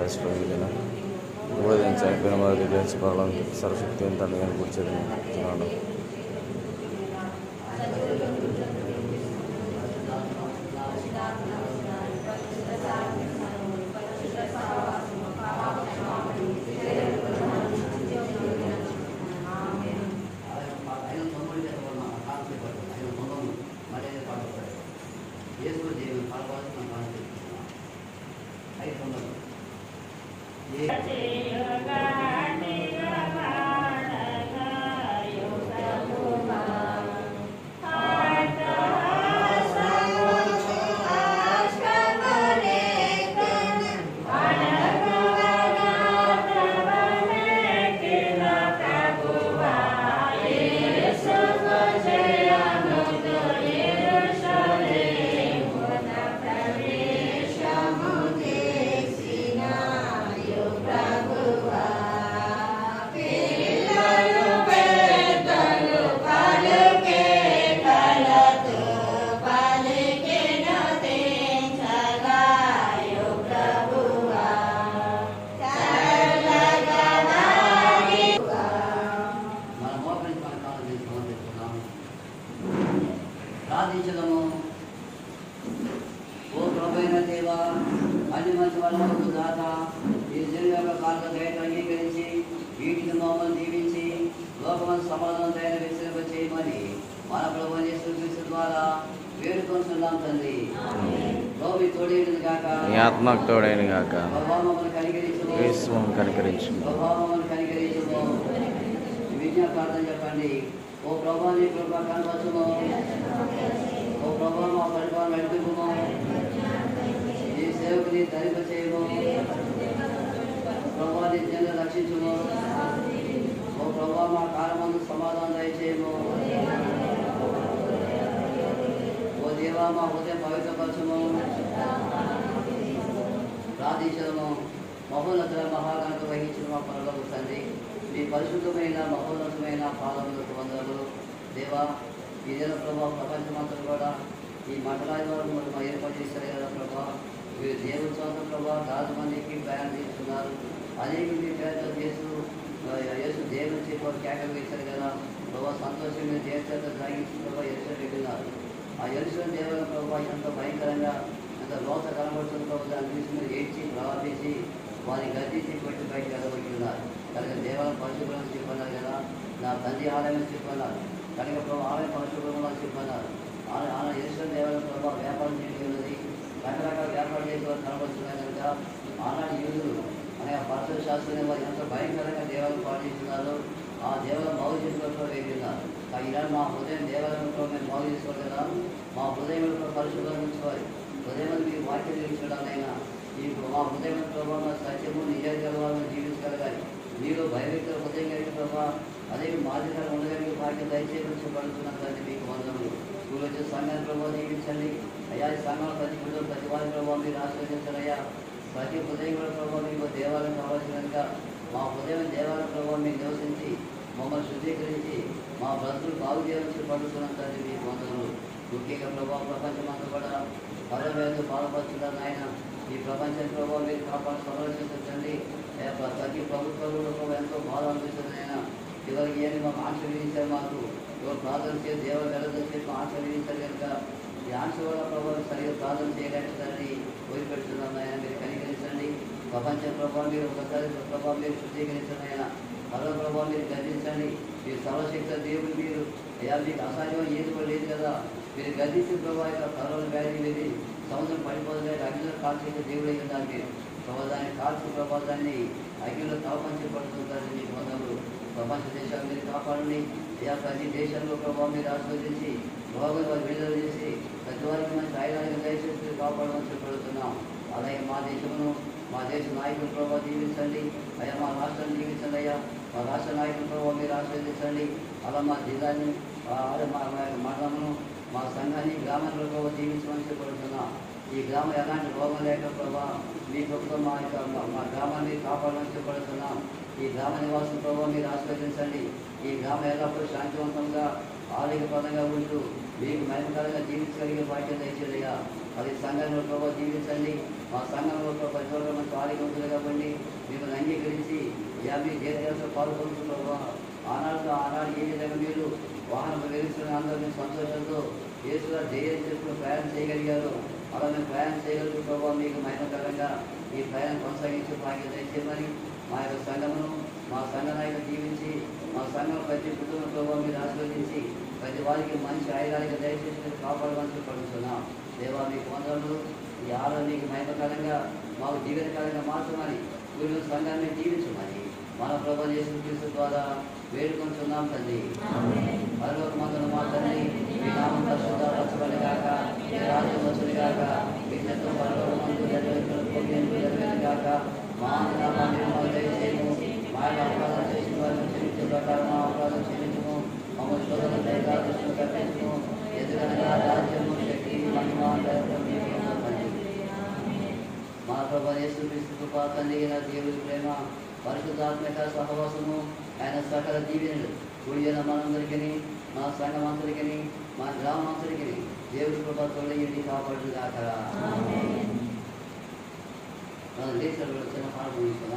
కలిసిపోయిన కూడా నేను చనిపోయిన వారి గెలిచిపోవాలని సర్వశక్తి తండ్రి నేను కూర్చొని చెప్తున్నాను మన మోకరించి మన కాలం చేసి సమర్పిస్తున్నాము ప్రార్థించదము ఓ ప్రభైన దేవ అన్ని మంచి వాళ్ళకు దాత ఈ జన్ యొక్క కాళ్ళ దయను అంగీకరించి వీటిని మమ్మల్ని దీవించి లోకమంత సమాధానం దయన విసిరింప చేయమని మన ప్రభు యేసుక్రీస్తు ద్వారా వేడుకొంటున్నాం తండ్రి గౌరి తోడేది కాక నీ ఆత్మకు తోడైన గాక ప్రభావం కనికరించము క్రీస్తువం కనికరించు ప్రభావం కనికరించము విజ్ఞా ప్రార్థన చెప్పండి ఓ ప్రభా నీ కృప కనవచ్చుము ఓ ప్రభా మా పరిపాలన నడుపుము నీ సేవకుని ధరింప చేయము ప్రభా నీ జనులు రక్షించుము ఓ ప్రభా మా కాలమందు సమాధానం దయచేయము ఓ దేవా మా హృదయం పవిత్రపరచము ప్రార్థించడము మహోన్నతుల మహాగణత వహించిన మా పనులకు తండ్రి మీ పరిశుద్ధమైన మహోన్నతమైన పాదములకు వందలు దేవా ఈ దిన ప్రభావ ప్రపంచమంతా కూడా ఈ మండలాది వరకు మనం ఏర్పాటు చేశారు కదా ప్రభా మీరు దేవుని చోట ప్రభా చాలా మందికి ప్రయాణం చేస్తున్నారు అనేక మీ పేరు చేస్తూ ఆ, యేసు దేవుని చెప్పి కేకలు వేశారు కదా ప్రభా సంతోషంగా దేవుని చేత సాగించి ప్రభా ఎరుసలు పెట్టినారు ఆ ఎరుసల దేవాలయం ప్రభా ఎంత భయంకరంగా ఎంత లోత కనబడుతుంది ప్రభు దాని చూసి మీరు ఏడ్చి ప్రవర్తించి వారి గద్దించి పెట్టి బయటకు వెళ్ళబడుతున్నారు కనుక దేవాలయం పరిశుభ్రం చెప్పన్నారు కదా నా తండ్రి ఆలయం చెప్పన్నారు కనుక ప్రభు ఆలయం పరిశుభ్రంలో చెప్పన్నారు ఆలయ ఆలయ ఎరుసల దేవాలయం ప్రభావ వ్యాపారం చేయగలది రకరకాల వ్యాపారం చేసే వారు కనబడుతున్నాయి కనుక ఆనాటి యూదులు అనే పరశుర శాస్త్రం వారు ఎంత భయంకరంగా దేవాలయం పాటిస్తున్నారు ఆ దేవాలయం బాగు చేసుకోవడంలో వేస్తున్నారు ఈనాడు మా హృదయం దేవాలయంలో మేము బాగు చేసుకోగలం మా హృదయంలో పరిశుభ్రం ఉంచుకోవాలి హృదయం మీరు వాక్యం తెలుసుకోవడానైనా ఈ మా హృదయం ప్రభావం సత్యము నిజాయితీ గలవాలను జీవించగలగాలి మీరు భయభక్తుల హృదయం కలిగిన ప్రభావ అదే మాదిరిగా ఉండగలిగే భాగ్యం దయచేసి చెప్పబడుతున్నాను తండ్రి మీకు వందనలు స్కూల్ వచ్చే సంఘాన్ని ప్రభావం జీవించండి అయ్యా ఈ సంఘాల ప్రతి బిడ్డలు ప్రతి వారి ప్రభావం మీరు ఆశ్రయించండి అయ్యా ప్రతి హృదయం కూడా ప్రభావం మీకు దేవాలయం కావాల్సినగా మా హృదయం దేవాలయం ప్రభావం మీరు నివసించి మమ్మల్ని శుద్ధీకరించి మా బ్రతులు బాగు చేయాల్సి పడుతున్నాం తండ్రి మీకు వందనలు ముఖ్యంగా ప్రభావం ప్రపంచమంతా కూడా పరవేద బాధపడుతున్నారు నాయన ఈ ప్రపంచం ప్రభావం మీరు కాపాడు సంరక్షించండి ఏ ప్ర- ప్రతి ప్రభుత్వాలు కూడా ప్రభావం ఎంతో బాధ అనిపిస్తుంది ఆయన చివరికి ఏమి మాకు ఆశీర్వదించారు మాకు ఎవరు ప్రార్థన చేసి దేవ వెళ్ళదని చెప్పి ఆశీర్వదించారు కనుక ఈ ఆశ వల్ల ప్రభావం సరిగా ప్రార్థన చేయలేకపోతారని వదిలిపెడుతున్నాం ఆయన మీరు కనికరించండి ప్రపంచ ప్రభావం మీరు ఒకసారి ప్రభావం మీరు శుద్ధీకరించండి ఆయన మరో ప్రభావం మీరు గర్జించండి మీరు సర్వశక్త దేవుడు మీరు అయ్యా మీకు అసాధ్యం ఏది కూడా లేదు కదా మీరు గర్జించిన ప్రభావ యొక్క కరోనా వ్యాధి మీది సముద్రం పడిపోతుంది అగ్నిలో కాల్చేసే దేవుడే కదా మీరు ప్రభావ దాన్ని కాల్చిన ప్రభావాన్ని అగ్నిలో తాపంచబడుతుంటారు మీకు వందలు ప్రపంచ దేశాలు మీరు కాపాడండి అయ్యా ప్రతి దేశంలో ప్రభావం మీరు ఆస్వాదించి రోగం వారు విడుదల చేసి ప్రతి వారికి మంచి ఆయుధాలను దయచేసి మీరు కాపాడమని చెప్పబడుతున్నాం అలాగే మా దేశమును మా దేశ నాయకుల ప్రభావ జీవించండి అయ్యా మా రాష్ట్రాన్ని జీవించండి అయ్యా మా రాష్ట్ర నాయకుల ప్రభావ మీరు ఆస్వాదించండి అలా మా జిల్లాని ఆ, అదే మా మా మండలమును మా సంఘాన్ని గ్రామంలో ప్రభావ జీవించమని చెప్పబడుతున్నాం ఈ గ్రామం ఎలాంటి రోగం లేక ప్రభావ మీ ప్రభుత్వం మా యొక్క మా- మా గ్రామాన్ని కాపాడమని చెప్పబడుతున్నాం ఈ గ్రామ నివాసం ప్రభావ మీరు ఆస్వాదించండి ఈ గ్రామం ఎల్లప్పుడూ శాంతివంతంగా ఆరోగ్యప్రదంగా ఉంటూ మీకు మహిమకరంగా జీవించగలిగే బాధ్యత ఇచ్చేదయ్యా అది సంఘంలో ప్రభావ జీవించండి మా సంఘంలో ప్రభావ చోట్ల మంచి ఆరోగ్యవంతులుగా పండి మిమ్మల్ని అంగీకరించి యాభై దేశాలతో పాల్గొంటున్న ప్రభావ ఆనాడు ఆనాడు ఏ విధంగా మీరు వాహనం వెలుస్తున్న అందరూ సంతోషంతో యేసుగా ధైర్యం చేసుకుని ప్రయాణం చేయగలిగారు అలా మేము ప్రయాణం చేయగలుగుతూ ప్రభావ మీకు మహిమకరంగా ఈ ప్రయాణం కొనసాగించే భాగ్యం దయచేయమని మా యొక్క సంఘమును మా సంఘ నాయకులు జీవించి మా సంఘం ప్రతి కుటుంబ ప్రభావం మీరు ఆశీర్వదించి ప్రతి వారికి మంచి ఆయుధానికి దయచేసి మీరు కాపాడమని పడుతున్నాం దేవా మీకు వందరములు ఈ ఆరోగ్యం మీకు మహిమకరంగా మాకు జీవితకాలంగా మార్చమని గురు సంఘాన్ని జీవించమని మన ప్రభు యేసుక్రీస్తు ద్వారా వేడుకొంటున్నాం తండ్రి పరలోక మందులు మా తండ్రి మీ నామం పరిశుద్ధ పరచబడి కాక మీ రాజ్యం వచ్చుని కాక మీ చిత్తం పరలోక మందు జరిగిన కాక మా నామాన్ని మాకు దయచేయము మా యొక్క అపరాధం చేసిన వారిని క్షమించే ప్రకారం మా అపరాధం క్షమించము మమ్మల్ని శోధన దయగా దృష్టిని తప్పించము ఎందుకనగా రాజ్యము శక్తి మహిమ దైవం మీకే తండ్రి మా ప్రభు యేసుక్రీస్తు కృప తండ్రి అయిన దేవుడి ప్రేమ పరిశుద్ధాత్మక సహవాసము ఆయన సకల దీవెనలు కూడిన మనందరికీ మా సంఘం అందరికీ మా గ్రామం అందరికీ దేవుడి కృప తొలగింది కాపాడు దాకా మనం లేచారు చిన్న పాట ముగిస్తున్నాం